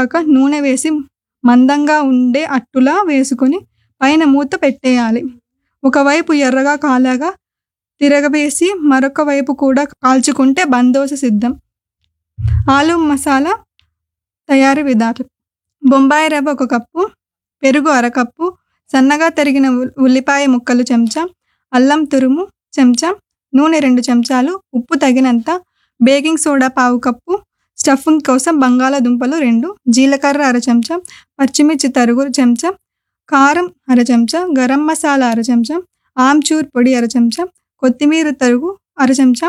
వేడెక్కాక నూనె వేసి మందంగా ఉండే అట్టులా వేసుకొని పైన మూత పెట్టేయాలి ఒకవైపు ఎర్రగా కాలాగా తిరగవేసి మరొక వైపు కూడా కాల్చుకుంటే బందోస సిద్ధం ఆలు మసాలా తయారీ విధానం బొంబాయి రవ్వ ఒక కప్పు పెరుగు అరకప్పు సన్నగా తరిగిన ఉల్- ఉల్లిపాయ ముక్కలు చెంచా అల్లం తురుము చెంచా నూనె రెండు చెంచాలు ఉప్పు తగినంత బేకింగ్ సోడా పావు కప్పు స్టఫింగ్ కోసం బంగాళాదుంపలు రెండు జీలకర్ర అర చెంచా పచ్చిమిర్చి తరుగు చెంచా కారం అర చెంచా గరం మసాలా అర చెంచా ఆమ్చూర్ పొడి అర చెంచా కొత్తిమీర తరుగు అర చెంచా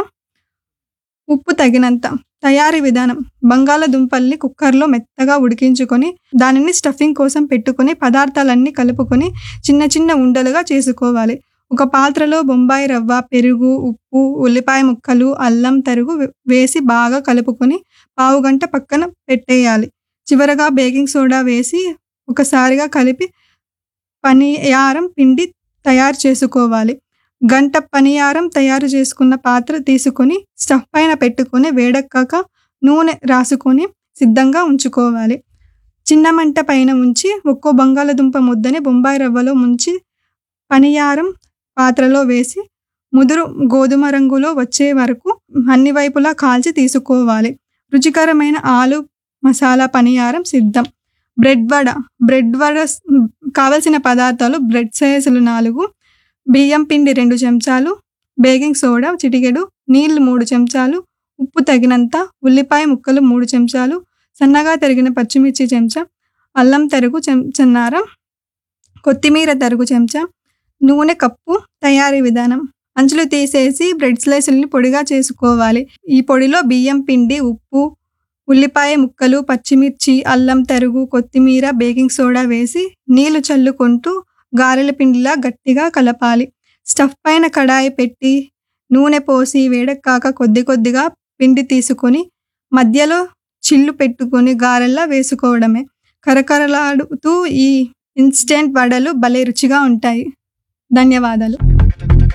ఉప్పు తగినంత తయారీ విధానం బంగాళదుంపల్ని కుక్కర్లో మెత్తగా ఉడికించుకొని దానిని స్టఫింగ్ కోసం పెట్టుకొని పదార్థాలన్నీ కలుపుకొని చిన్న చిన్న ఉండలుగా చేసుకోవాలి ఒక పాత్రలో బొంబాయి రవ్వ పెరుగు ఉప్పు ఉల్లిపాయ ముక్కలు అల్లం తరుగు వే- వేసి బాగా కలుపుకొని పావు గంట పక్కన పెట్టేయాలి చివరగా బేకింగ్ సోడా వేసి ఒకసారిగా కలిపి పనియారం పిండి తయారు చేసుకోవాలి గంట పనియారం తయారు చేసుకున్న పాత్ర తీసుకొని స్టవ్ పైన పెట్టుకొని వేడెక్కాక నూనె రాసుకొని సిద్ధంగా ఉంచుకోవాలి చిన్న మంట పైన ఉంచి ఒక్కో బంగాళదుంప ముద్దని బొంబాయి రవ్వలో ముంచి పనియారం పాత్రలో వేసి ముదురు గోధుమ రంగులో వచ్చే వరకు అన్ని వైపులా కాల్చి తీసుకోవాలి రుచికరమైన ఆలు మసాలా పనియారం సిద్ధం బ్రెడ్ వడ బ్రెడ్ వడ స్- కావలసిన పదార్థాలు బ్రెడ్ సైజులు నాలుగు బియ్యం పిండి రెండు చెంచాలు బేకింగ్ సోడా చిటికెడు నీళ్లు మూడు చెంచాలు ఉప్పు తగినంత ఉల్లిపాయ ముక్కలు మూడు చెంచాలు సన్నగా తరిగిన పచ్చిమిర్చి చెంచా అల్లం తరుగు చెంచన్నర కొత్తిమీర తరుగు చెంచా నూనె కప్పు తయారీ విధానం అంచులు తీసేసి బ్రెడ్ స్లైసుల్ని పొడిగా చేసుకోవాలి ఈ పొడిలో బియ్యం పిండి ఉప్పు ఉల్లిపాయ ముక్కలు పచ్చిమిర్చి అల్లం తరుగు కొత్తిమీర బేకింగ్ సోడా వేసి నీళ్లు చల్లుకుంటూ గారెల పిండిలా గట్టిగా కలపాలి స్టఫ్ పైన కడాయి పెట్టి నూనె పోసి వేడెక్కాక కొద్ది కొద్దిగా పిండి తీసుకొని మధ్యలో చిల్లు పెట్టుకొని గారెల్లా వేసుకోవడమే కరకరలాడుతూ ఈ ఇన్స్టెంట్ వడలు భలే రుచిగా ఉంటాయి ధన్యవాదాలు